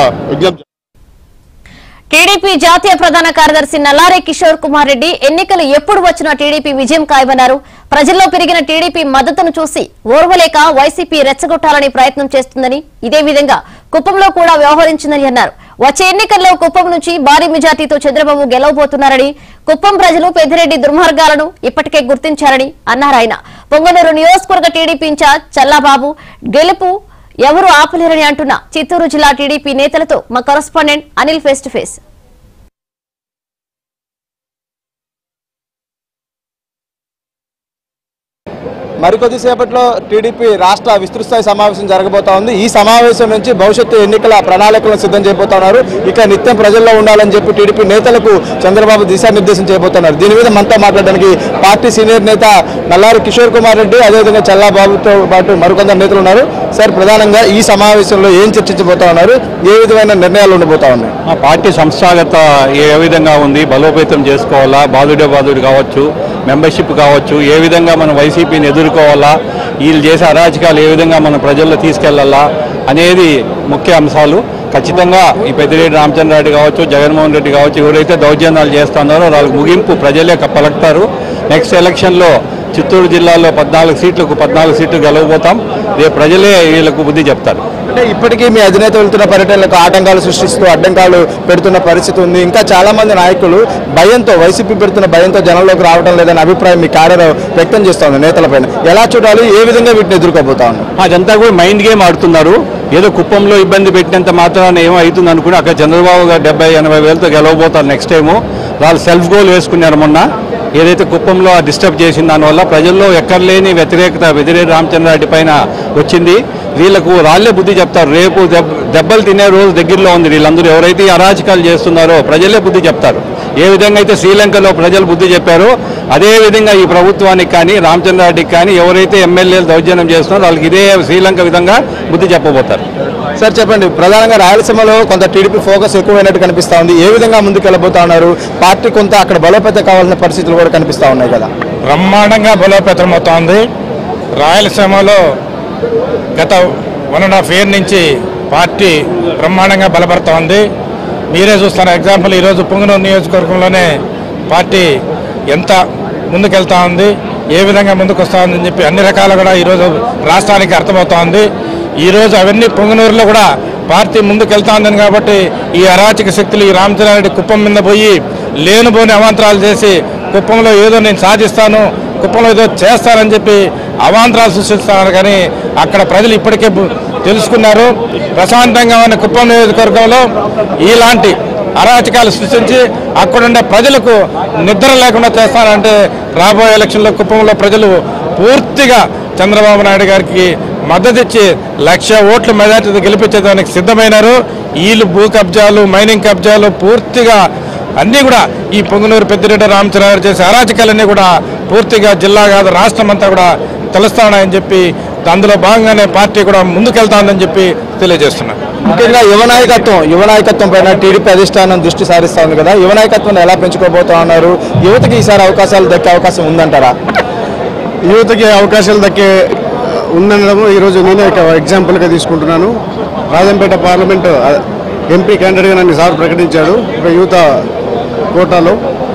విజ్ఞప్తి టీడీపీ జాతీయ ప్రధాన కార్యదర్శి నల్లారే కిషోర్ కుమార్ రెడ్డి ఎన్నికలు ఎప్పుడు వచ్చినా టీడీపీ విజయం ఖాయమన్నారు ప్రజల్లో పెరిగిన టీడీపీ మద్దతును చూసి ఓర్వలేక వైసీపీ రెచ్చగొట్టాలని ప్రయత్నం చేస్తుందని ఇదే విధంగా కుప్పంలో కూడా వ్యవహరించిందని అన్నారు వచ్చే ఎన్నికల్లో కుప్పం నుంచి భారీ మెజార్టీతో చంద్రబాబు గెలవబోతున్నారని కుప్పం ప్రజలు పెద్దిరెడ్డి దుర్మార్గాలను ఇప్పటికే గుర్తించారని అన్నారు ఆయన పొంగనూరు నియోజకవర్గ టీడీపీ ఇన్ఛార్జ్ చల్లాబాబు గెలుపు ఎవరు ఆపలేరని అంటున్న చిత్తూరు జిల్లా టీడీపీ నేతలతో మా correspondent Anil face to face మరికొద్దిసేపట్లో టీడీపీ రాష్ట్ర విస్తృత స్థాయి సమావేశం జరగబోతా ఉంది ఈ సమావేశం నుంచి భవిష్యత్తు ఎన్నికల ప్రణాళికలను సిద్ధం చేయబోతున్నారు ఇక నిత్యం ప్రజల్లో ఉండాలని చెప్పి టీడీపీ నేతలకు చంద్రబాబు దిశానిర్దేశం చేయబోతున్నారు దీని మీద మనతో మాట్లాడడానికి పార్టీ సీనియర్ నేత నల్లారి కిషోర్ కుమార్ రెడ్డి అదేవిధంగా చల్లాబాబుతో పాటు మరికొందరు నేతలు ఉన్నారు సార్ ప్రధానంగా ఈ సమావేశంలో ఏం చర్చించబోతా ఉన్నారు ఏ విధమైన నిర్ణయాలు ఉండబోతా ఉన్నాయి మా పార్టీ సంస్థాగత ఏ విధంగా ఉంది బలోపేతం చేసుకోవాలా బాధుడే బాధుడు కావచ్చు మెంబర్షిప్ కావచ్చు ఏ విధంగా మనం వైసీపీని ఎదుర్కోవాలా వీళ్ళు చేసే అరాచకాలు ఏ విధంగా మనం ప్రజల్లో తీసుకెళ్లాలా అనేది ముఖ్య అంశాలు ఖచ్చితంగా ఈ పెద్దిరెడ్డి రామచంద్రారెడ్డి కావచ్చు జగన్మోహన్ రెడ్డి కావచ్చు ఎవరైతే దౌర్జన్యాలు చేస్తున్నారో వాళ్ళకి ముగింపు ప్రజలే పలుకుతారు నెక్స్ట్ ఎలక్షన్లో చిత్తూరు జిల్లాలో పద్నాలుగు సీట్లకు పద్నాలుగు సీట్లు గెలవబోతాం రేపు ప్రజలే వీళ్ళకు బుద్ధి చెప్తారు అంటే ఇప్పటికీ మీ అధినేత వెళ్తున్న పర్యటనలకు ఆటంకాలు సృష్టిస్తూ అడ్డంకాలు పెడుతున్న పరిస్థితి ఉంది ఇంకా చాలా మంది నాయకులు భయంతో వైసీపీ పెడుతున్న భయంతో జనంలోకి రావడం లేదనే అభిప్రాయం మీ కార్యలో వ్యక్తం చేస్తోంది నేతలపైన ఎలా చూడాలి ఏ విధంగా వీటిని ఎదుర్కోబోతా ఉన్నారు అదంతా కూడా మైండ్ గేమ్ ఆడుతున్నారు ఏదో కుప్పంలో ఇబ్బంది పెట్టినంత మాత్రాన ఏమో అవుతుంది అనుకుని అక్కడ చంద్రబాబు గారు డెబ్బై ఎనభై వేలతో గెలవబోతారు నెక్స్ట్ టైము వాళ్ళు సెల్ఫ్ గోల్ వేసుకున్నారు మొన్న ఏదైతే కుప్పంలో డిస్టర్బ్ చేసిన దానివల్ల ప్రజల్లో ఎక్కర్లేని వ్యతిరేకత వ్యతిరేక రామచంద్రారెడ్డి పైన వచ్చింది వీళ్ళకు రాళ్లే బుద్ధి చెప్తారు రేపు దెబ్- దెబ్బలు తినే రోజు దగ్గరలో ఉంది వీళ్ళందరూ ఎవరైతే ఈ అరాచకాలు చేస్తున్నారో ప్రజలే బుద్ధి చెప్తారు ఏ విధంగా అయితే శ్రీలంకలో ప్రజలు బుద్ధి చెప్పారో అదే విధంగా ఈ ప్రభుత్వానికి కానీ రామచంద్రారెడ్డికి కానీ ఎవరైతే ఎమ్మెల్యేలు దౌర్జన్యం చేస్తున్నారో వాళ్ళకి ఇదే శ్రీలంక విధంగా బుద్ధి చెప్పబోతారు సార్ చెప్పండి ప్రధానంగా రాయలసీమలో కొంత టీడీపీ ఫోకస్ ఎక్కువైనట్టు కనిపిస్తా ఉంది ఏ విధంగా ముందుకు వెళ్ళబోతా ఉన్నారు పార్టీ కొంత అక్కడ బలోపేత కావాల్సిన పరిస్థితులు కూడా కనిపిస్తా ఉన్నాయి కదా బ్రహ్మాండంగా బలోపేతమవుతోంది రాయలసీమలో గత వన్ అండ్ హాఫ్ ఇయర్ నుంచి పార్టీ బ్రహ్మాండంగా బలపడుతోంది మీరే చూస్తున్న ఎగ్జాంపుల్ ఈరోజు పుంగనూరు నియోజకవర్గంలోనే పార్టీ ఎంత ముందుకెళ్తా ఉంది ఏ విధంగా ముందుకు వస్తా ఉందని చెప్పి అన్ని రకాలు కూడా ఈరోజు రాష్ట్రానికి అర్థమవుతోంది ఈరోజు అవన్నీ పొంగనూరులో కూడా పార్టీ ముందుకెళ్తా ఉందని కాబట్టి ఈ అరాచక శక్తులు ఈ రామచంద్రారెడ్డి కుప్పం మీద పోయి లేనుబోని అవాంతరాలు చేసి కుప్పంలో ఏదో నేను సాధిస్తాను కుప్పంలో ఏదో చేస్తానని చెప్పి అవాంతరాలు సృష్టిస్తున్నారు కానీ అక్కడ ప్రజలు ఇప్పటికే బు- తెలుసుకున్నారు ప్రశాంతంగా ఉన్న కుప్పం నియోజకవర్గంలో ఇలాంటి అరాచకాలు సృష్టించి అక్కడుండే ప్రజలకు నిద్ర లేకుండా చేస్తారంటే రాబోయే ఎలక్షన్లో కుప్పంలో ప్రజలు పూర్తిగా చంద్రబాబు నాయుడు గారికి మద్దతు ఇచ్చి లక్ష ఓట్ల మెజార్టీతో గెలిపించేదానికి సిద్ధమైనారు వీళ్ళు భూ కబ్జాలు మైనింగ్ కబ్జాలు పూర్తిగా అన్నీ కూడా ఈ పొంగనూరు పెద్దిరెడ్డి రామచంద్రరావు చేసే అరాచకాలన్నీ కూడా పూర్తిగా జిల్లా కాదు రాష్ట్రం అంతా కూడా తెలుస్తానని చెప్పి అందులో భాగంగానే పార్టీ కూడా ముందుకెళ్తానని చెప్పి తెలియజేస్తున్నారు ముఖ్యంగా యువ నాయకత్వం యువ నాయకత్వం పైన టీడీపీ అధిష్టానం దృష్టి సారిస్తా ఉంది కదా యువ నాయకత్వం ఎలా పెంచుకోబోతా ఉన్నారు యువతకి ఈసారి అవకాశాలు దక్కే అవకాశం ఉందంటారా యువతకి అవకాశాలు దక్కే ఉందనడం ఈరోజు నేనే ఒక ఎగ్జాంపుల్గా తీసుకుంటున్నాను రాజంపేట పార్లమెంట్ ఎంపీ క్యాండిడేట్గా నన్ను సార్ ప్రకటించాడు ఒక యువత కోటాలో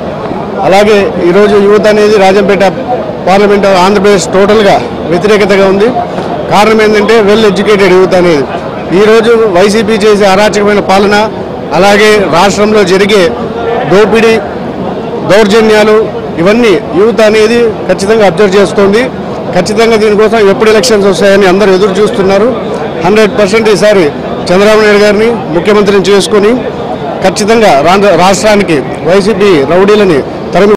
అలాగే ఈరోజు యువత అనేది రాజంపేట పార్లమెంట్ ఆంధ్రప్రదేశ్ టోటల్గా వ్యతిరేకతగా ఉంది కారణం ఏంటంటే వెల్ ఎడ్యుకేటెడ్ యువత అనేది ఈరోజు వైసీపీ చేసే అరాచకమైన పాలన అలాగే రాష్ట్రంలో జరిగే దోపిడీ దౌర్జన్యాలు ఇవన్నీ యూత్ అనేది ఖచ్చితంగా అబ్జర్వ్ చేస్తుంది ఖచ్చితంగా దీనికోసం ఎప్పుడు ఎలక్షన్స్ వస్తాయని అందరూ ఎదురు చూస్తున్నారు హండ్రెడ్ పర్సెంట్ ఈసారి చంద్రబాబు నాయుడు గారిని ముఖ్యమంత్రిని చేసుకొని ఖచ్చితంగా రాష్ట్రానికి వైసీపీ రౌడీలని తరిమి